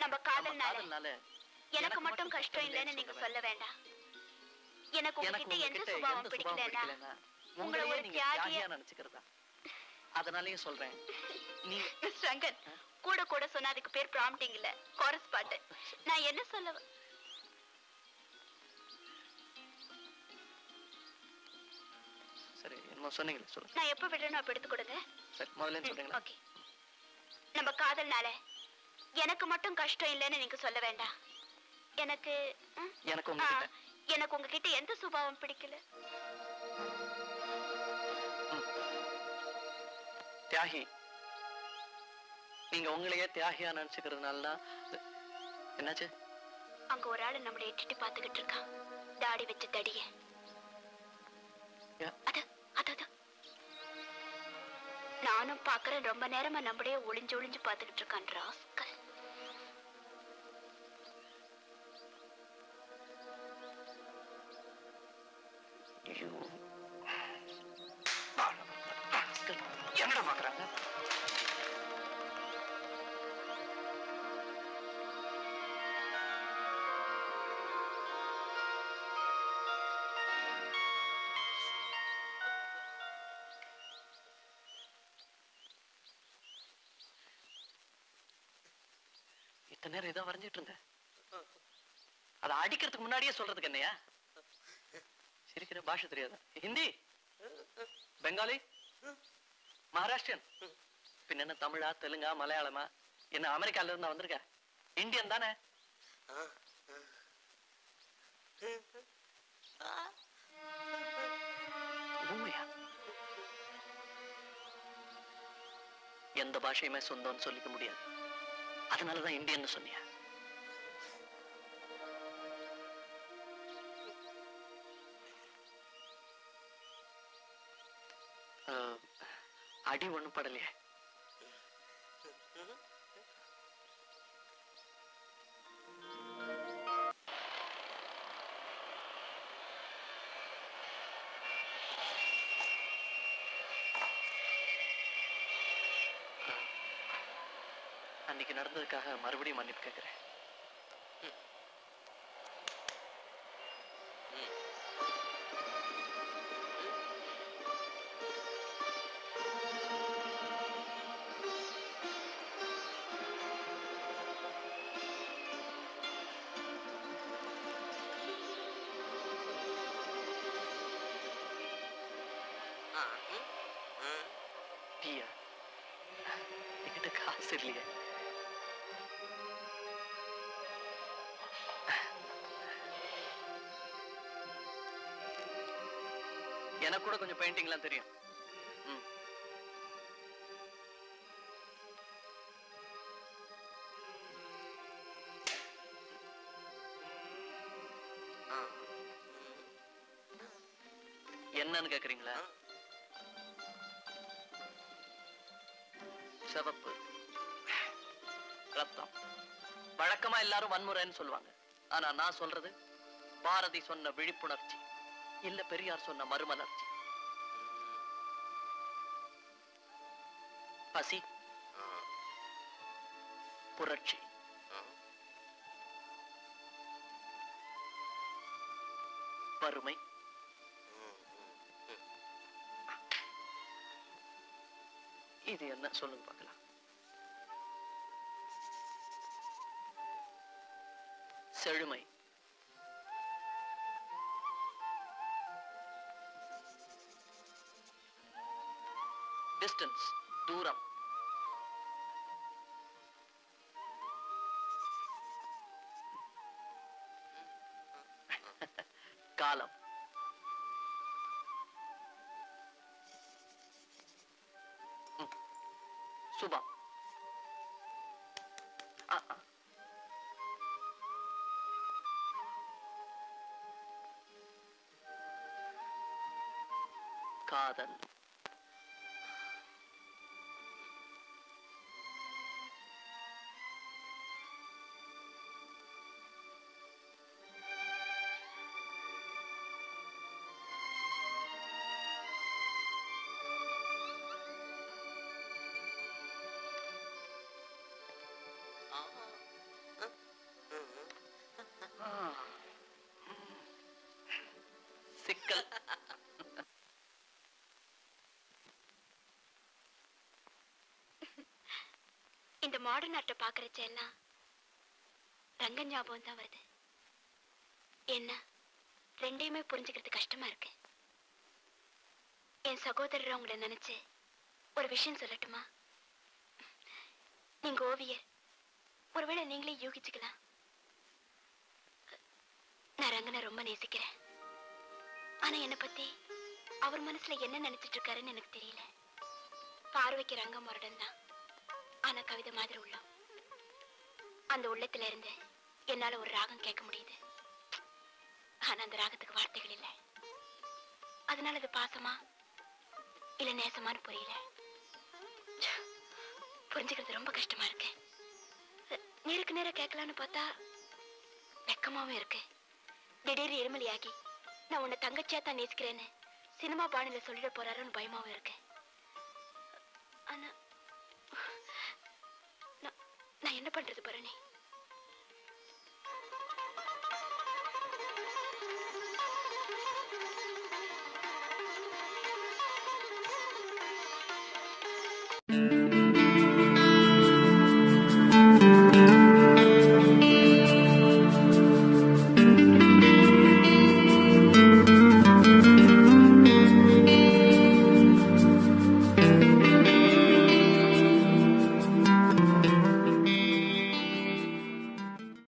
நம்ம காதல்னால காதல்னால எனக்கு மட்டும் கஷ்டம் இல்லைன்னு நீங்க சொல்ல வேண்டாம் எனக்கு எனக்கு உங்ககிட்ட எந்த உங்ககிட்ட சுபாவம் எந்த சுபாவம் பிடிக்கலன்னா பிடிக்கலன்னா உங்களை உங்களையே ஒரு நீங்க தியாகியா தியாகியா நினைச்சுக்கிறதா அதனாலயும் சொல்றேன் நீ மிஸ்டர் ரங்கன் கூட கூட சொன்னா அதுக்கு பேர் ப்ராம்ப்டிங் இல்ல கோரஸ் பாட்டு நான் என்ன சொல்ல வ- சரி என்னமோ சொன்னீங்களே சொல்லுங்க நான் எப்ப விடுறேனோ அப்ப எடுத்து கொடுங்க சரி முதல்ல இருந்து சொல்றீங்களா ஓகே நம்ம காதல்னால எனக்கு மட்டும் கஷ்டம் இல்லைன்னு நீங்க சொல்ல வேண்டாம் எனக்கு ம்? எனக்கு ஆ, உங்ககிட்ட எனக்கு உங்ககிட்ட எந்த சுபாவம் பிடிக்கல தியாகி நீங்க உங்களையே தியாகியா நினைச்சுக்கிறதுனால தான் இது- என்னாச்சு அங்க ஒரு ஆளு நம்மளை எட்டிட்டு பாத்துக்கிட்டு இருக்கான் தாடி வச்சு தடிய ஏன்? அது அது அது நானும் பாக்குறேன் ரொம்ப நேரமா நம்மளே ஒளிஞ்சு ஒளிஞ்சு பாத்துக்கிட்டு இருக்கான் ராஸ்கல் ஐயோ. என்னடா பாக்குறாங்க இத்தனை நேரம் இதான் வரைஞ்சிட்டு இருந்தேன் அதை அடிக்கிறதுக்கு முன்னாடியே சொல்றதுக்கு என்னையா சிரிக்கிற பாஷை தெரியாதா ஹிந்தி பெங்காலி மகாராஷ்டிரன் பின்ன என்ன தமிழா தெலுங்கா மலையாளமா என்ன அமெரிக்கால இருந்தா வந்திருக்க இந்தியன் தானே ஊமையா எந்த பாஷையுமே சொந்தம்னு சொல்லிக்க முடியாது அதனாலதான் இந்தியன்னு சொன்னியா அஹ், அடி ஒண்ணும் படலையே அன்னைக்கு நடந்ததுக்காக மறுபடியும் மன்னிப்பு கேட்கிறேன் டீயா என்கிட்ட காசு இல்லையே எனக்கு கூட கொஞ்சம் பெயிண்டிங்லாம் தெரியும் ம். என்னன்னு கேக்குறீங்களா சிவப்பு ரத்தம் வழக்கமா எல்லாரும் வன்முறைன்னு சொல்லுவாங்க ஆனா நான் சொல்றது பாரதி சொன்ன விழிப்புணர்ச்சி இல்ல பெரியார் சொன்ன மறுமலர்ச்சி பசி புரட்சி வறுமை இது என்ன சொல்லுங்க பார்க்கலாம் செழுமை டிஸ்டன்ஸ் தூரம் காலம் ம். சுபம் ஆ, ஆ. காதல் இந்த மாடர்ன் ஆர்ட்டை பார்க்கறச்ச எல்லாம் ரங்க ஞாபகம் தான் வருது என்ன ரெண்டையுமே புரிஞ்சுக்கிறது கஷ்டமா இருக்கு என் சகோதரர் உங்களை நினைச்சு ஒரு விஷயம் சொல்லட்டுமா நீங்க ஓவியர் ஒருவேளை நீங்களே யூகிச்சுக்கலாம் நான் ரங்கனை ரொம்ப நேசிக்கிறேன் ஆனா என்னை பத்தி அவர் மனசுல என்ன நினைச்சிட்டு இருக்காருன்னு எனக்கு தெரியல பார்வைக்கு ரங்கம் முரடன் தான் ஆனா கவிதை மாதிரி உள்ளம் அந்த உள்ளத்துல இருந்து என்னால ஒரு ராகம் கேட்க முடியுது ஆனா அந்த ராகத்துக்கு வார்த்தைகள் இல்லை அதனால அது பாசமா இல்ல நேசமான்னு புரியல ச்சே, புரிஞ்சுக்கிறது ரொம்ப கஷ்டமா இருக்கு நேருக்கு நேரா கேட்கலான்னு பார்த்தா வெக்கமாவும் இருக்கு திடீர் எருமலியாகி நான் உன்னை தங்கச்சியா தான் நேசிக்கிறேன்னு சினிமா பாணியில சொல்லிட போறாருன்னு பயமாவும் இருக்கு ஆனா நான் நான் என்ன பண்றது பரணி